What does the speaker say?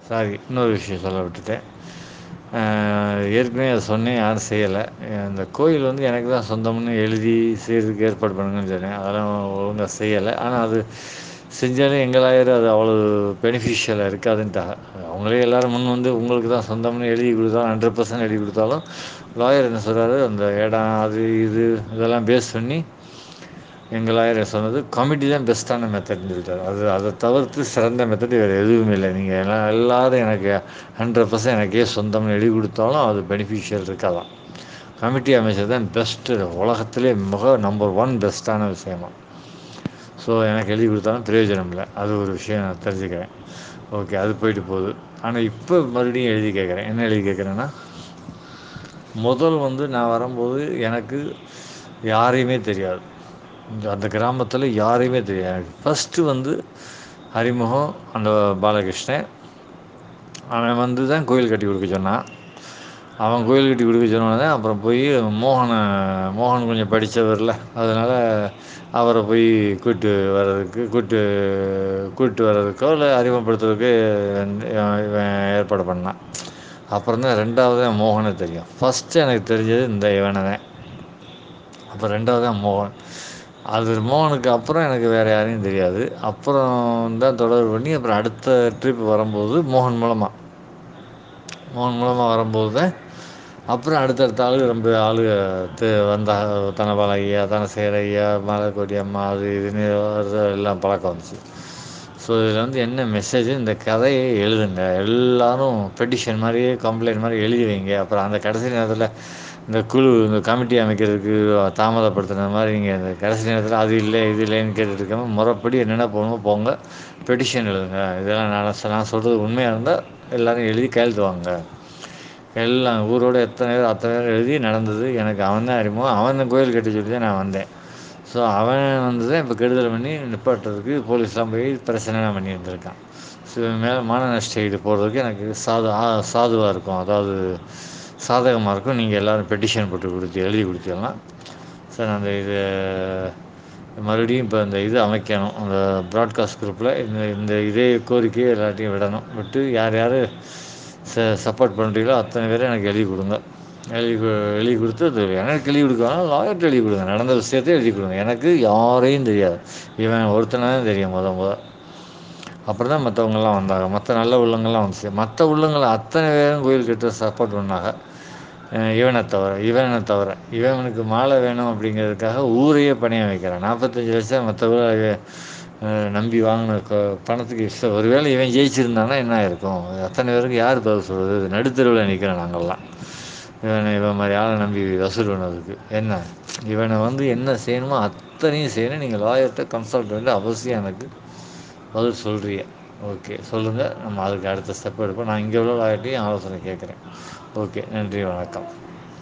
sorry இன்னொரு விஷயம் சொல்ல விட்டுட்டேன் ஏற்கனவே அதை சொன்னேன் யாரும் செய்யலை அந்த கோயில் வந்து எனக்கு தான் சொந்தம்னு எழுதி செய்கிறதுக்கு ஏற்பாடு பண்ணுங்கன்னு சொன்னேன் அதெல்லாம் ஒழுங்காக செய்யலை ஆனால் அது செஞ்சாலும் எங்களாயிரம் அது அவ்வளோ பெனிஃபிஷியலாக இருக்காதுன்ட்டாங்க அவங்களே எல்லோரும் முன் வந்து உங்களுக்கு தான் சொந்தம்னு எழுதி கொடுத்தாலும் ஹண்ட்ரட் பர்சன்ட் எழுதி கொடுத்தாலும் லாயர் என்ன சொல்கிறாரு அந்த இடம் அது இது இதெல்லாம் பேஸ் பண்ணி எங்கள் லாயர் சொன்னது கமிட்டி தான் பெஸ்ட்டான மெத்தட்னு சொல்லிட்டார் அது அதை தவிர்த்து சிறந்த மெத்தட் வேறு எதுவுமே இல்லை நீங்கள் எல்லாம் எல்லோரும் எனக்கு ஹண்ட்ரட் பர்சன்ட் எனக்கே சொந்தம்னு எழுதி கொடுத்தாலும் அது பெனிஃபிஷியல் இருக்காதான் கமிட்டி அமைச்சது தான் பெஸ்ட்டு உலகத்திலே மிக நம்பர் ஒன் பெஸ்ட்டான விஷயமா ஸோ எனக்கு எழுதி கொடுத்தாலும் பிரயோஜனம் இல்லை அது ஒரு விஷயம் நான் தெரிஞ்சுக்கிறேன் ஓகே அது போயிட்டு போகுது ஆனால் இப்போ மறுபடியும் எழுதி கேட்குறேன் என்ன எழுதி கேட்குறேன்னா முதல் வந்து நான் வரும்போது எனக்கு யாரையுமே தெரியாது இந்த அந்த கிராமத்தில் யாரையுமே தெரியாது எனக்கு ஃபஸ்ட்டு வந்து அறிமுகம் அந்த பாலகிருஷ்ணன் அவன் வந்து தான் கோயில் கட்டி கொடுக்க சொன்னான் அவன் கோயில் கட்டி கொடுக்க சொன்னோடனே அப்புறம் போய் மோகனை மோகன் கொஞ்சம் படித்தவரில் அதனால் அவரை போய் கூப்பிட்டு வர்றதுக்கு கூப்பிட்டு கூப்பிட்டு வர்றதுக்கோ இல்லை அறிமுகப்படுத்துறதுக்கு இவன் ஏற்பாடு பண்ணான் அப்புறம் தான் ரெண்டாவது தான் மோகனை தெரியும் ஃபஸ்ட்டு எனக்கு தெரிஞ்சது இந்த இவனை தான் அப்போ ரெண்டாவது தான் மோகன் அது மோகனுக்கு அப்புறம் எனக்கு வேறு யாரையும் தெரியாது அப்புறம் தான் தொடர்பு பண்ணி அப்புறம் அடுத்த ட்ரிப் வரும்போது மோகன் மூலமாக மோகன் மூலமாக வரும்போது தான் அப்புறம் அடுத்தடுத்த ஆளு ரொம்ப ஆளுக வந்தா தனபால ஐயா தனசேகர ஐயா மலைக்கோட்டி அம்மா அது இதுன்னு எல்லாம் பழக்கம் வந்துச்சு ஸோ இதில் வந்து என்ன மெசேஜ் இந்த கதையை எழுதுங்க எல்லோரும் பெட்டிஷன் மாதிரியே கம்ப்ளைண்ட் மாதிரி எழுதி வைங்க அப்புறம் அந்த கடைசி நேரத்தில் இந்த குழு இந்த கமிட்டி அமைக்கிறதுக்கு தாமதப்படுத்துன மாதிரி நீங்கள் இந்த கடைசி நேரத்தில் அது இல்லை இது இல்லைன்னு கேட்டுட்டு இருக்காமல் முறைப்படி என்னென்ன போகணுமோ போங்க பெட்டிஷன் எழுதுங்க இதெல்லாம் நான் நான் சொல்கிறது உண்மையாக இருந்தால் எல்லோரும் எழுதி கையெழுத்து வாங்க எல்லாம் ஊரோட எத்தனை பேர் அத்தனை பேர் எழுதி நடந்தது எனக்கு அவன் தான் அறிமுகம் அவன் தான் கோயில் கட்டி சொல்லி தான் நான் வந்தேன் ஸோ அவன் வந்து தான் இப்போ கெடுதல் பண்ணி நிப்பாட்டுறதுக்கு போலீஸ்லாம் போய் பிரச்சனைலாம் பண்ணி இருந்திருக்கான் ஸோ மேலே மான நஷ்ட ஈடு போடுறதுக்கு எனக்கு சாது சாதுவாக இருக்கும் அதாவது சாதகமாக இருக்கும் நீங்கள் எல்லோரும் பெட்டிஷன் போட்டு கொடுத்து எழுதி கொடுத்தீங்கன்னா சார் அந்த இது மறுபடியும் இப்போ இந்த இது அமைக்கணும் அந்த ப்ராட்காஸ்ட் குரூப்பில் இந்த இந்த இதே கோரிக்கையை எல்லாத்தையும் விடணும் விட்டு யார் யார் ச சப்போர்ட் பண்ணுறீங்களோ அத்தனை பேரும் எனக்கு எழுதி கொடுங்க எழுதி எழுதி கொடுத்து அது எனக்கு எழுதி கொடுக்கலாம் லாயர்கிட்ட எழுதி கொடுங்க நடந்த விஷயத்தை எழுதி கொடுங்க எனக்கு யாரையும் தெரியாது இவன் ஒருத்தனை தான் தெரியும் முத முத அப்புறம் தான் மற்றவங்கெல்லாம் வந்தாங்க மற்ற நல்ல உள்ளங்கள்லாம் வந்துச்சு மற்ற உள்ளங்கள் அத்தனை பேரும் கோயில் கிட்ட சப்போர்ட் பண்ணாங்க இவனை தவிர இவனை தவிர இவனுக்கு மாலை வேணும் அப்படிங்கிறதுக்காக ஊரையே பணிய வைக்கிறான் நாற்பத்தஞ்சு லட்சம் மற்ற நம்பி வாங்கின பணத்துக்கு இஷ்டம் ஒருவேளை இவன் ஜெயிச்சிருந்தானா என்ன ஆயிருக்கும் அத்தனை பேருக்கு யார் பதில் சொல்கிறது நடுத்தருவில் நிற்கிறோம் நாங்கள்லாம் இவனை இவன் மாதிரி ஆளை நம்பி வசூல் பண்ணதுக்கு என்ன இவனை வந்து என்ன செய்யணுமோ அத்தனையும் செய்யணும் நீங்கள் லாயர்கிட்ட கன்சல்ட் பண்ணி அவசியம் எனக்கு பதில் சொல்கிறீங்க ஓகே சொல்லுங்கள் நம்ம அதுக்கு அடுத்த ஸ்டெப் எடுப்போம் நான் இங்கே உள்ள லாயர்ட்டையும் ஆலோசனை கேட்குறேன் ஓகே நன்றி வணக்கம்